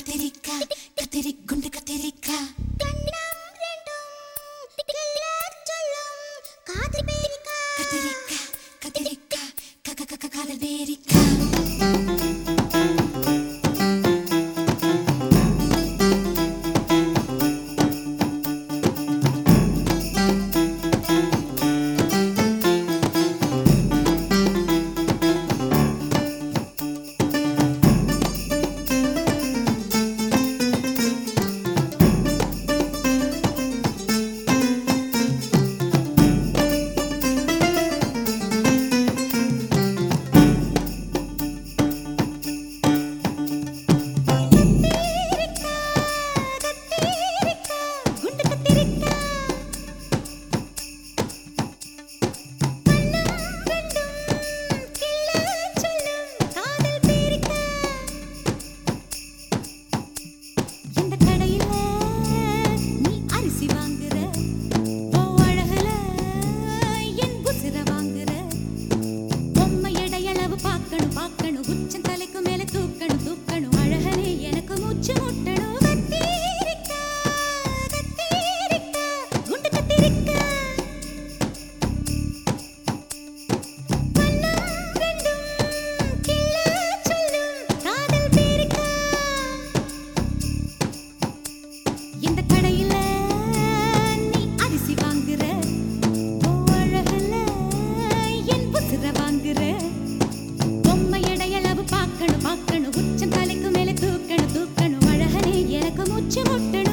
கத்திரிக்காய் கத்திரி குண்டு கத்திரிக்காய் கத்திரிக்காய் கத்திரிக்காய் க- க- க- காதல் பேரிக்காய் இந்த கடையில நீ அரிசி வாங்குற உன் அழகுல என் உசிர வாங்குற பொம்மை எடையளவு பார்க்கணும் பார்க்கணும் உச்சம் தலைக்கு மேல தூக்கணும் தூக்கணும் அழகனே எனக்கு மூச்சு முட்டணும் கத்தீரிக்காய், கத்தீரிக்காய், குண்டு கத்தீரிக்காய். கண்ணம் ரெண்டும் கிள்ளச் சொல்லும் காதல் பேரிக்காய். இந்த கடையில நீ அரிசி வாங்குற உன் அழகுல என் உசிர வாங்குற பொம்மை எடையளவு பார்க்கணும் பார்க்கணும் உச்சம் தலைக்கு மேல தூக்கணும் தூக்கணும் அழகனே எனக்கு மூச்சு முட்டணும்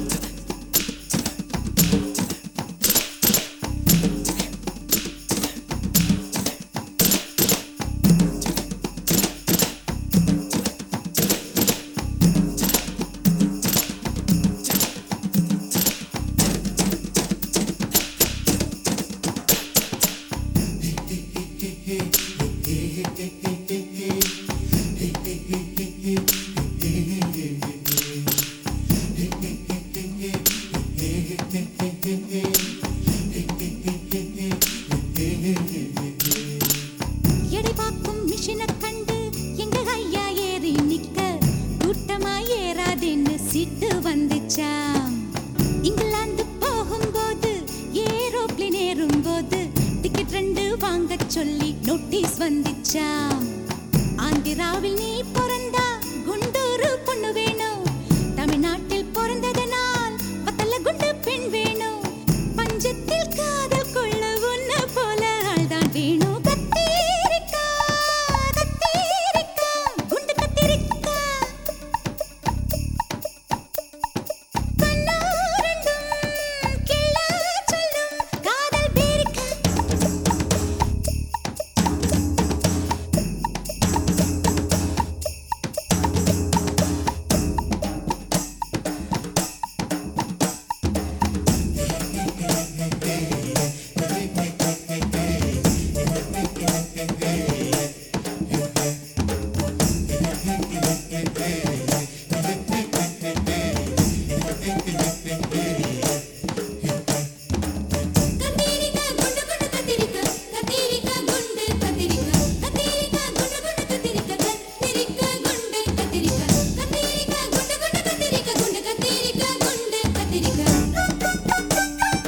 எடை பார்க்கும் மிஷினை கண்டு எங்க ஐயா ஏறி நிக்க கூட்டமா ஏறாதுன்னு சீட்டு வந்துச்சாம் இங்கிலாந்து போகும்போது ஏரோப்ளேன் ஏறும்போது டிக்கெட் ரெண்டு வாங்க சொல்லி நோட்டீஸ் வந்துச்சாம் ஆந்திராவில் நீ பிறந்தா குண்டூரு பொண்ணு வேணும் தமிழ்நாட்டில் பிறந்ததனால் பத்தல குண்டு பெண் வேணும் பஞ்சத்தில் காதல் கொள்ள உன்ன போல ஆள்தான் வேணும் கத்தீரிக்காய், கத்தீரிக்காய், குண்டு கத்தீரிக்காய். கண்ணா ரெண்டும் கிள்ளச் சொல்லும் காதல் பேரிக்காய். கத்திரிக்காய் குண்டு குண்டு கத்திரிக்காய் கத்திரிக்காய் குண்டு கத்திரிக்காய் கத்திரிக்காய் குண்டு குண்டு கத்திரிக்காய் கத்திரிக்காய் குண்டு கத்திரிக்காய் கத்திரிக்காய் குண்டு குண்டு கத்திரிக்காய் குண்டு கத்திரிக்காய் குண்டு கத்திரிக்காய்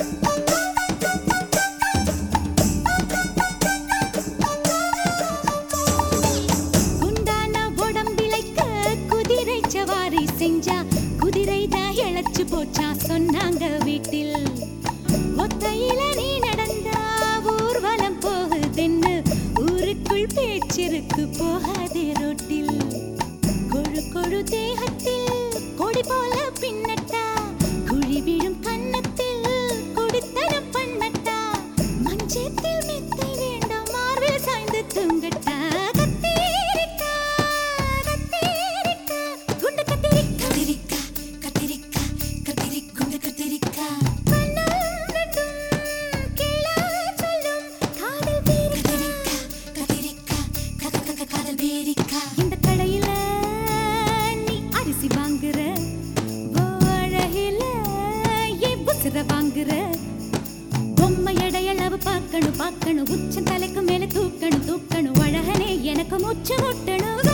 குண்டான உடம்பிழைக்க குதிரை சவாரி செஞ்சா குதிரை தான் இழைச்சு போச்சா சொன்னாங்க வீட்டில் ஒத்தையில நீ நடந்தா ஊர்வலம் போகுதுன்னு ஊருக்குள் பேச்சிருக்கு போகாதே ரோட்டில் கொழு கொழு தேகத்தில் கொடி போல பின்னட்டா குழி விழும் கன்னத்தில் குடித்தனம் பண்ணட்டா மஞ்சத்தில் மெத்தை வேண்டாம் மார்பில் சாய்ந்து தூங்கட்டா கத்தீரிக்காய், கத்தீரிக்காய், குண்டு கத்தீரிக்காய். கத்திரிக்காய் கத்திரிக்காய் கத்திரி குண்டு கத்திரிக்காய் கண்ணம் ரெண்டும் கிள்ளச் சொல்லும் காதல் பேரிக்காய். கத்திரிக்காய் கத்திரிக்காய் க- க- க- காதல் பேரிக்காய் இந்த கடையில நீ அரிசி வாங்குற உன் அழகுல என் உசிர வாங்குற பொம்மை எடையளவு பார்க்கணும் பார்க்கணும் உச்சம் தலைக்கு மேல தூக்கணும் தூக்கணும் அழகனே எனக்கு மூச்சு முட்டணும்